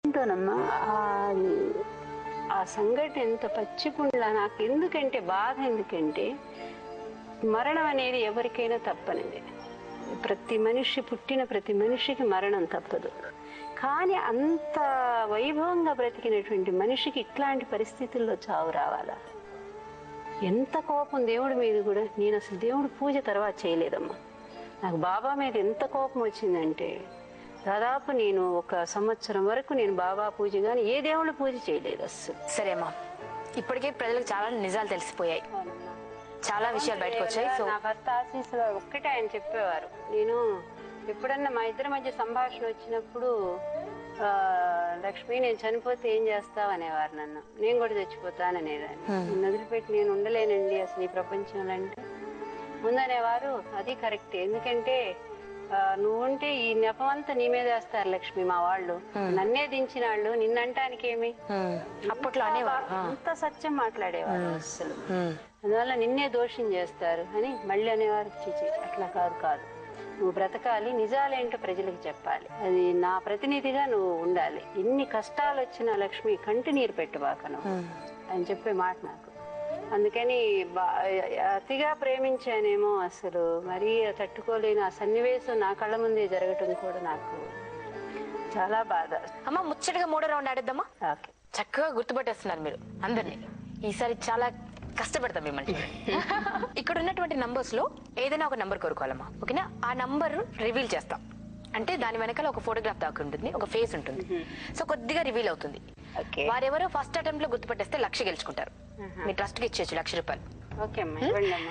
ఏంటోనమ్మా ఆ- ఆ సంఘటన ఎంత పచ్చిపుండ్లా నాకు ఎందుకంటే బాధ ఎందుకంటే మరణం అనేది ఎవరికైనా తప్పనిది ప్రతి మనిషి పుట్టిన ప్రతి మనిషికి మరణం తప్పదు కానీ అంత వైభవంగా బ్రతికినటువంటి మనిషికి ఇట్లాంటి పరిస్థితుల్లో చావు రావాలా ఎంత కోపం దేవుడి మీద కూడా నేను అసలు దేవుడి పూజ తర్వాత చేయలేదమ్మా నాకు బాబా మీద ఎంత కోపం వచ్చిందంటే దాదాపు నేను ఒక సంవత్సరం వరకు నేను బాబా పూజ కానీ ఏ దేవుడి పూజ చేయలేదు అస్సలు సరే అమ్మా ఇప్పటికే ప్రజలకు చాలా నిజాలు తెలిసిపోయాయి చాలా విషయాలు బయటకు వచ్చాయి సో నా భర్త ఆశీస్సులు ఒక్కటే ఆయన చెప్పేవారు నేను ఎప్పుడన్నా మా ఇద్దరి మధ్య సంభాషణ వచ్చినప్పుడు ఆ, లక్ష్మి నేను చనిపోతే ఏం చేస్తావు అనేవారు నన్ను నేను కూడా చచ్చిపోతాను అనేదాన్ని నిన్ను వదిలిపెట్టి నేను ఉండలేనండి అసలు ఈ ప్రపంచంలో అంటే ముందనేవారు అది కరెక్ట్ ఎందుకంటే ఆ, నువ్వుంటే ఈ నెపమంతా నీ మీద వేస్తారు లక్ష్మి మా వాళ్ళు నన్నే దించిన వాళ్ళు నిన్నంటానికి ఏమి ఉమ్, అప్పట్లో అనేవారు ఆ, అంత సత్యం మాట్లాడేవారు అసలు ఉమ్, అందువల్ల నిన్నే దోషం చేస్తారు అని మళ్ళీ అనేవారు చిచి అట్లా కాదు కాదు నువ్వు బ్రతకాలి నిజాలేంటో ప్రజలకు చెప్పాలి అది నా ప్రతినిధిగా నువ్వు ఉండాలి ఎన్ని కష్టాలు వచ్చినా లక్ష్మి కంటి నీరు పెట్టుబాక నువ్వు ఉమ్. అని చెప్పే మాట నాకు అందుకని బా- అతిగా ప్రేమించానేమో అసలు మరీ తట్టుకోలేని ఆ సన్నివేశం నా కళ్ళ ముందే జరగటం కూడా నాకు చాలా బాధ అమ్మా ముచ్చటగా మూడో రౌండ్ ఆడేద్దామా ఓకే చక్కగా గుర్తుపట్టేస్తున్నారు మీరు అందరినీ ఈసారి చాలా కష్టపడతాం మిమ్మల్ని ఇక్కడ ఉన్నటువంటి నంబర్స్ లో ఏదైనా ఒక నంబర్ కోరుకోవాలమ్మా ఓకేనా ఆ నంబర్ రివీల్ చేస్తాం అంటే దాని వెనకాల ఒక ఫోటోగ్రాఫ్ దాకా ఉంటుంది ఒక ఫేస్ ఉంటుంది సో కొద్దిగా రివీల్ అవుతుంది ఓకే వారెవరో ఫస్ట్ అటెంప్ట్ లో గుర్తుపట్టేస్తే లక్ష గెలుచుకుంటారు మీ ట్రస్ట్ కి ఇచ్చేయచ్చు లక్ష రూపాయలు ఓకే అమ్మా ఇవ్వండి అమ్మా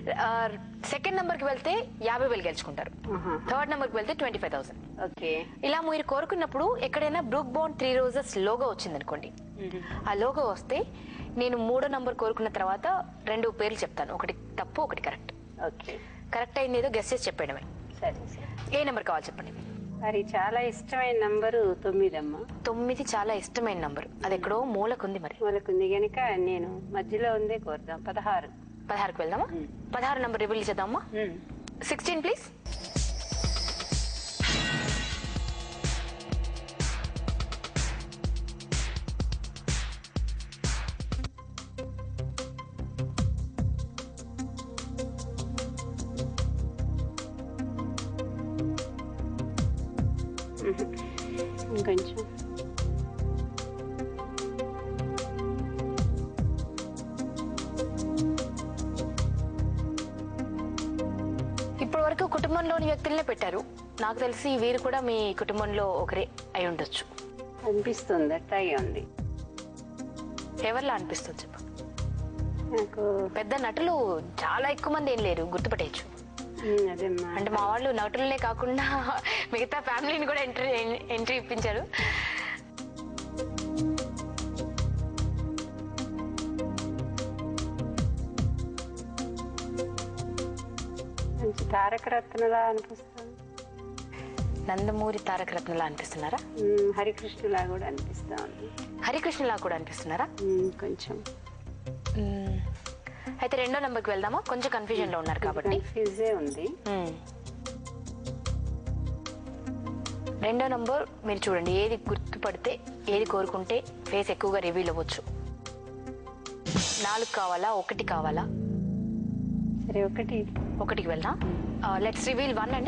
సెకండ్ నంబర్ కి వెళ్తే యాభై వేలు గెలుచుకుంటారు ఆహా. థర్డ్ నంబర్ కి వెళ్తే ట్వంటీ ఫైవ్ థౌసండ్ ఓకే ఇలా మీరు కోరుకున్నప్పుడు ఎక్కడైనా Brooke Bond three roses logo వచ్చింది అనుకోండి ఆ లోగో వస్తే నేను మూడో నంబర్ కోరుకున్న తర్వాత రెండు పేర్లు చెప్తాను ఒకటి తప్పు ఒకటి కరెక్ట్ ఓకే కరెక్ట్ అయింది ఏదో గెస్ చేసి చెప్పేయడమే సరే సరే ఏ నెంబర్ కావాలి చెప్పండి మరి చాలా ఇష్టమైన నంబరు తొమ్మిది అమ్మ తొమ్మిది చాలా ఇష్టమైన నంబర్ అది ఎక్కడో మూలకుంది మరి మొలకుంది గనుక నేను మధ్యలో ఉందే కోరుదాం పదహారు పదహారుకి వెళ్దామా పదహారు నంబర్ రివీల్ చేద్దామా సిక్స్టీన్ ప్లీజ్ ఇంకొంచెం ఇప్పటి వరకు కుటుంబంలోని వ్యక్తులనే పెట్టారు నాకు తెలిసి వీరు కూడా మీ కుటుంబంలో ఒకరే అయి ఉండొచ్చు అనిపిస్తుంది అట్టాగే ఉంది ఎవరిలా అనిపిస్తుంది చెప్పు నాకు పెద్ద నటులు చాలా ఎక్కువ మంది ఏం లేరు గుర్తుపట్టేయచ్చు ఉమ్, అదేమ్మా అంటే మా వాళ్ళు నటులనే కాకుండా మిగతా ఫ్యామిలీని కూడా ఎంట్రీ ఎంట్రీ ఇప్పించారు మంచి తారక రత్నలా అనిపిస్తుంది నందమూరి తారక రత్నలా అనిపిస్తున్నారా ఉమ్, హరికృష్ణలా కూడా అనిపిస్తా ఉంది హరికృష్ణలా కూడా అనిపిస్తున్నారా ఉమ్, కొంచెం మ్మ్. అయితే రెండో నంబర్కి వెళ్దామా కొంచెం కన్ఫ్యూజన్ లో ఉన్నారు కాబట్టి కన్ఫ్యూజే ఉంది మ్మ్. రెండో నంబర్ మీరు చూడండి ఏది గుర్తుపడితే ఏది కోరుకుంటే ఫేస్ ఎక్కువగా రివీల్ అవ్వచ్చు నాలుగు కావాలా ఒకటి కావాలా సరే ఒకటి ఒకటికి వెళ్దాం లెట్స్ రివీల్ వన్ అండి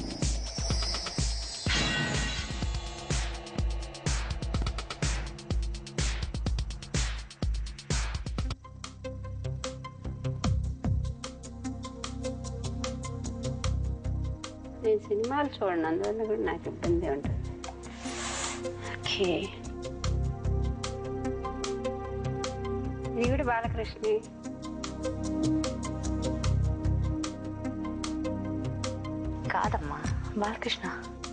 నేను సినిమాలు చూడను అందువల్ల కూడా నాకు ఇబ్బంది ఉంటుంది ఓకే ఇది కూడా బాలకృష్ణ కాదమ్మా బాలకృష్ణ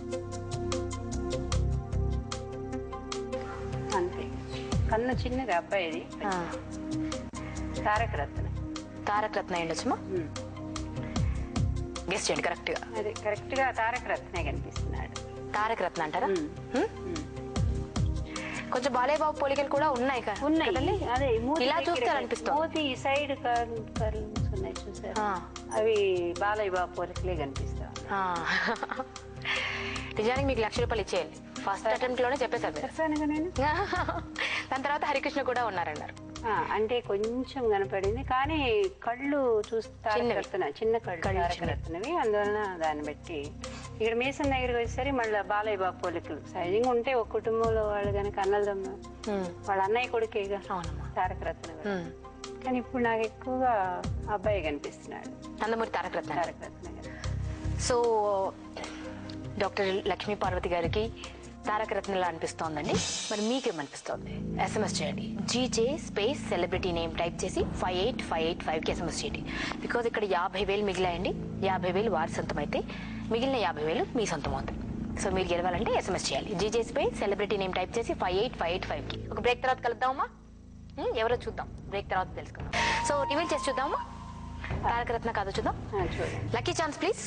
అంతే కన్ను చిన్నగా అబ్బాయిది ఆ, తారక రత్న తారక రత్న ఉండొచ్చమ్మా ఉమ్. గెస్ట్ చేయండి కరెక్ట్ గా అదే కరెక్ట్ గా తారక రత్నే కనిపిస్తున్నాడు తారక రత్న అంటారా ఉమ్. హ్మ్? ఉమ్. కొంచెం బాలయ్య బాబు పోలికలు కూడా ఉన్నాయి కదా ఉన్నాయి కదండి? అదే మూతి ఇలా దగ్గర చూస్తే అనిపిస్తుంది మూతి ఈ సైడ్ కర్ల్స్ ఉన్నాయి చూసారు ఆ, అవి బాలయ్య బాబు పోలికలే కనిపిస్తా ఆ. నిజానికి మీకు లక్ష రూపాయలు ఇచ్చేయాలి ఫస్ట్ అటెంప్ట్ లోనే చెప్పేశారు మీరు చెప్పానుగా నేను దాని తర్వాత హరికృష్ణ కూడా ఉన్నారన్నారు ఆ, అంటే కొంచెం కనపడింది కానీ కళ్ళు చూస్తారత్న చిన్న కళ్ళు కళ్ళు తారకరత్నవి అందువలన దాన్ని బట్టి ఇక్కడ మీసం దగ్గరికి వచ్చేసరికి మళ్ళీ బాలయ్య బాబు పోలికలు సహజంగా ఉంటే ఒక కుటుంబంలో వాళ్ళు కనుక అన్నదమ్మ ఉమ్, వాళ్ళ అన్నయ్య కొడుకేగా అవునమ్మా తారకరత్న గారు. ఉమ్. కానీ ఇప్పుడు నాకు ఎక్కువగా అబ్బాయి కనిపిస్తున్నాడు నందమూరి తారక రత్న తారకరత్న గారు సో డాక్టర్ లక్ష్మీ పార్వతి గారికి తారక రత్నలా అనిపిస్తోందండి మరి మీకేమనిపిస్తోంది ఎస్ఎంఎస్ చేయండి GJ space celebrity name type చేసి ఫైవ్ ఎయిట్ ఫైవ్ ఎయిట్ ఫైవ్కి ఎస్ఎంఎస్ చేయండి బికాజ్ ఇక్కడ యాభై వేలు మిగిలాయండి యాభై వేలు వారి సొంతం అయితే మిగిలిన యాభై వేలు మీ సొంతం అవుతాయి సో మీరు గెలవాలంటే ఎస్ఎంఎస్ చేయాలి GJ space celebrity name type చేసి ఫైవ్ ఎయిట్ ఫైవ్ ఎయిట్ ఫైవ్కి ఒక బ్రేక్ తర్వాత కలుద్దామా ఉమ్, ఎవరో చూద్దాం బ్రేక్ తర్వాత తెలుసుకుందాం సో రివీల్ చేసి చూద్దామా తారక రత్న కాదో చూద్దాం ఆ, చూడండి లక్కీ ఛాన్స్ ప్లీజ్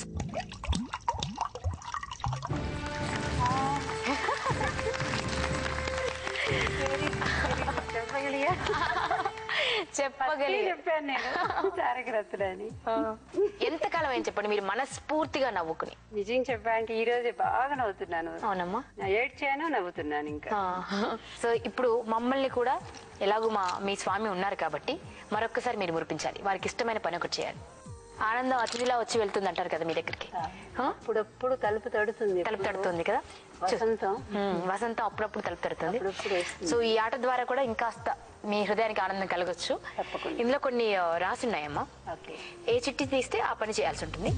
చెప్పగలిగా చెప్పగలిగే చెప్పాను నేను తారకరత్న అని ఎంతకాలం ఏం చెప్పండి మీరు మనస్ఫూర్తిగా నవ్వుకుని నిజం చెప్పా అంటే ఈ రోజే బాగా నవ్వుతున్నాను అవునమ్మా నా ఏడ్చాను నవ్వుతున్నాను ఇంకా సో ఇప్పుడు మమ్మల్ని కూడా ఎలాగో మా మీ స్వామి ఉన్నారు కాబట్టి మరొక్కసారి మీరు మురిపించాలి వారికి ఇష్టమైన పని ఒకటి చేయాలి ఆనందం అతిథిలా వచ్చి వెళ్తుంది అంటారు కదా మీ దగ్గరికి ఆ? అప్పుడప్పుడు తలుపు తడుతుంది తలుపు తడుతుంది కదా వసంతం ఉమ్, వసంతం అప్పుడప్పుడు తలుపు తడుతుంది అప్పుడప్పుడు వేస్తుంది. సో ఈ ఆట ద్వారా కూడా ఇంకాస్త మీ హృదయానికి ఆనందం కలగొచ్చు తప్పకుండా. ఇందులో కొన్ని ఆ, రాసున్నాయమ్మా ఓకే ఏ చిట్టి తీస్తే ఆ పని చేయాల్సి ఉంటుంది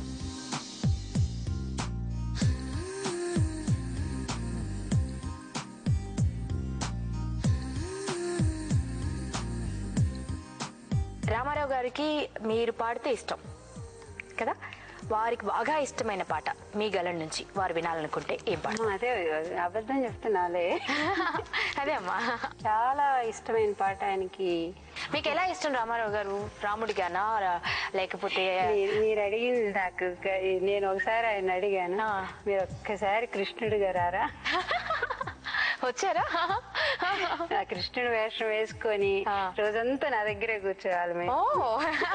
రామారావు గారికి మీరు పాడితే ఇష్టం కదా వారికి బాగా ఇష్టమైన పాట మీ గలం నుంచి వారు వినాలనుకుంటే ఏం పాట అమ్మా, అదే అబద్ధం చెప్తున్నాలే అదే అమ్మా చాలా ఇష్టమైన పాట ఆయనకి మీకు ఎలా ఇష్టం రామారావు గారు రాముడిగానా రా- లేకపోతే మీ- మీరు అడిగింది నాకు గ- నేను ఒకసారి ఆయన అడిగాను ఆ. మీరు ఒక్కసారి కృష్ణుడు గారా వచ్చారా ఆ కృష్ణుడు వేషం వేసుకొని ఆ. రోజంతా నా దగ్గరే కూర్చోవాలి మేము. ఓ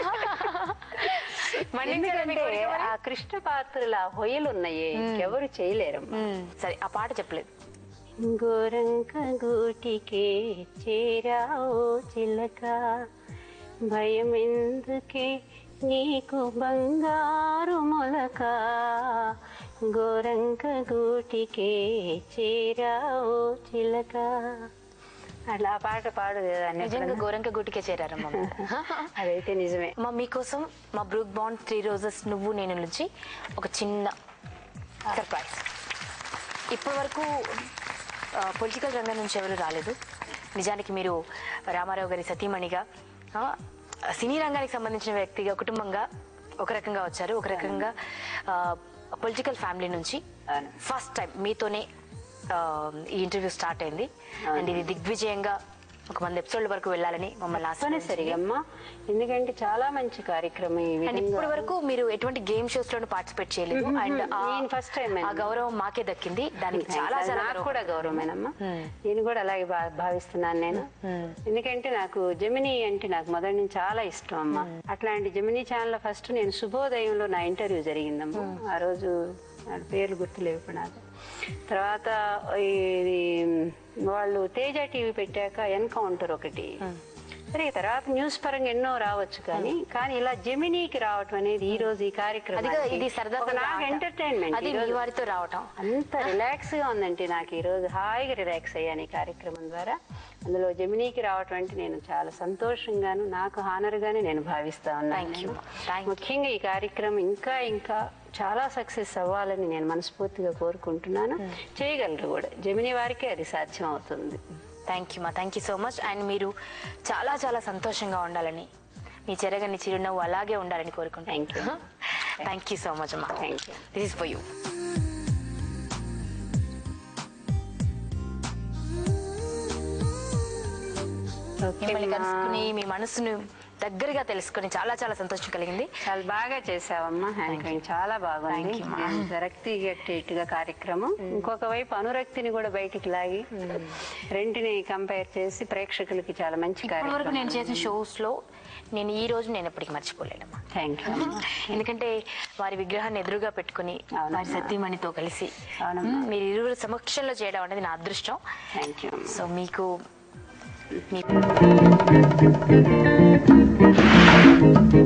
మన్నించారా మీ ఎందుకంటే కోరిక మరి? ఆ కృష్ణ పాత్రల హొయలు ఉన్నాయి ఎవరు చేయలేరమ్మా ఉమ్, సరే ఆ పాట చెప్పలేదు గోరంక గూటికే చేరావో చిలక భయం ఎందుకే నీకు బంగారు మొలక గోరంక గూటికే చేరావో చిలక అట్లా ఆ పాట పాడు కదా నిజంగా గోరంక గుటికే చేరారమ్మా మీరు. అదైతే నిజమే మా మీకోసం మా బ్రూక్ బాండ్ త్రీ రోజెస్ నువ్వు నేను నుంచి ఒక చిన్న సర్ప్రైజ్ ఇప్పటి వరకు పొలిటికల్ రంగం నుంచి ఎవరు రాలేదు నిజానికి మీరు రామారావు గారి సతీమణిగా ఆ, సినీ రంగానికి సంబంధించిన వ్యక్తిగా కుటుంబంగా ఒక రకంగా వచ్చారు ఒక రకంగా పొలిటికల్ ఫ్యామిలీ నుంచి అవును. ఫస్ట్ టైం మీతోనే ఆ, ఈ ఇంటర్వ్యూ స్టార్ట్ అయింది అండ్ ఇది దిగ్విజయంగా ఒక మంది ఎపిసోడ్ల వరకు వెళ్ళాలని మమ్మల్ని ఆశీర్వదించింది. తప్పనిసరిగా అమ్మా ఎందుకంటే చాలా మంచి కార్యక్రమం ఈ అండ్ విధంగా ఇప్పటి వరకు మీరు ఎటువంటి గేమ్ షోస్ లోనూ పార్టిసిపేట్ చేయలేదు అండ్ నేను first time ఆ అండి. గౌరవం మాకే దక్కింది దానికి చాలా అది చాలా నాకు గౌరవం. కూడా గౌరవమేనమ్మా Hmm. నేను కూడా అలాగే భా- భావిస్తున్నాను నేను Hmm. ఎందుకంటే నాకు జమినీ అంటే నాకు మొదటి నుంచి చాలా ఇష్టం అమ్మా అట్లాంటి జమినీ ఛానల్ ఫస్ట్ నేను శుభోదయంలో నా ఇంటర్వ్యూ జరిగిందమ్మా ఆ రోజు నా పేర్లు గుర్తులేవు ఇప్పుడు నాకు తర్వాత ఇది వాళ్ళు తేజ టీవీ పెట్టాక ఎన్కౌంటర్ ఒకటి సరే తర్వాత న్యూస్ పరంగా ఎన్నో రావచ్చు కానీ కానీ ఇలా జమినీకి రావటం అనేది ఈ రోజు ఈ అది కార్యక్రమం కదా, ఇది సరదా సరదా నాకు ఆట. ఎంటర్టైన్మెంట్ అది మీ వారితో రావటం అంత రిలాక్స్ గా ఉందంటే నాకు ఈ రోజు హాయిగా రిలాక్స్ అయ్యాను ఈ కార్యక్రమం ద్వారా అందులో జమినీకి రావటం అంటే నేను చాలా సంతోషంగాను నాకు హానర్ గానే నేను భావిస్తా ఉన్నాను Thank you. నేను. Thank you. ముఖ్యంగా ఈ కార్యక్రమం ఇంకా ఇంకా చాలా సక్సెస్ అవ్వాలని నేను మనస్ఫూర్తిగా కోరుకుంటున్నాను చేయగలరు కూడా జమినీ వారికే అది సాధ్యం అవుతుంది థ్యాంక్ యూ మా thank you so much and మీరు చాలా చాలా సంతోషంగా ఉండాలని మీ చెరగని చిరునవ్వు అలాగే ఉండాలని కోరుకుంటాను Thank you. Thank you so much అమ్మా Thank you. This is for you మిమ్మల్ని కలుసుకుని మీ మనసును దగ్గరగా తెలుసుకొని చాలా చాలా సంతోషం కలిగింది చాలా బాగా చేసావమ్మా యాంకరింగ్ చాలా బాగుంది రక్తి గా కార్యక్రమం ఇంకొక వైపు అనురక్తిని కూడా బయటికి లాగి రెంటిని కంపేర్ చేసి ప్రేక్షకులకి చాలా మంచి ఇప్పటి వరకు కార్యక్రమం నేను చేసిన షోస్ లో నేను ఈ రోజు నేను ఎప్పటికీ మర్చిపోలేనమ్మా థ్యాంక్ యూ ఎందుకంటే వారి విగ్రహాన్ని ఎదురుగా పెట్టుకుని అవునమ్మా. వారి సతీమణితో కలిసి అవునమ్మా. మ్, మీరు ఇరువురు సమక్షంలో చేయడం అనేది నా అదృష్టం థ్యాంక్ యూ సో మీకు మీ